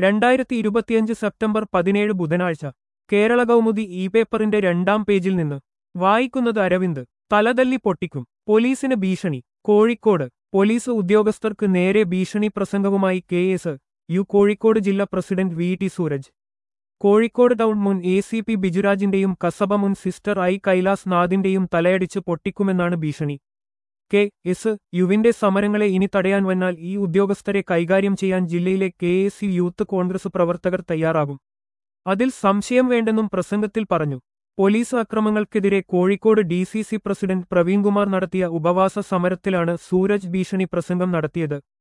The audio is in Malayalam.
രണ്ടായിരത്തി ഇരുപത്തിയഞ്ച് സെപ്റ്റംബർ പതിനേഴ് ബുധനാഴ്ച കേരള കൗമുദി ഇ പേപ്പറിന്റെ രണ്ടാം പേജിൽ നിന്ന് വായിക്കുന്നത് അരവിന്ദ് തലതല്ലി പൊട്ടിക്കും പോലീസിന് ഭീഷണി കോഴിക്കോട് പോലീസ് ഉദ്യോഗസ്ഥർക്ക് നേരെ ഭീഷണി പ്രസംഗവുമായി കെ എസ് യു കോഴിക്കോട് ജില്ലാ president V T Sooraj Kozhikode town മുൻ എ സി പി ബിജുരാജിന്റെയും കസബ മുൻ സിസ്റ്റർ ഐ കൈലാസ് നാഥിന്റെയും തലയടിച്ച് പൊട്ടിക്കുമെന്നാണ് ഭീഷണി കെ എസ് യുവിന്റെ സമരങ്ങളെ ഇനി തടയാൻ വന്നാൽ ഈ ഉദ്യോഗസ്ഥരെ കൈകാര്യം ചെയ്യാൻ ജില്ലയിലെ K S U youth Congress പ്രവർത്തകർ തയ്യാറാകും അതിൽ സംശയം വേണ്ടെന്നും പ്രസംഗത്തിൽ പറഞ്ഞു പോലീസ് അക്രമങ്ങൾക്കെതിരെ Kozhikode D C C president Praveenkumar നടത്തിയ ഉപവാസ സമരത്തിലാണ് സൂരജ് ഭീഷണി പ്രസംഗം നടത്തിയത്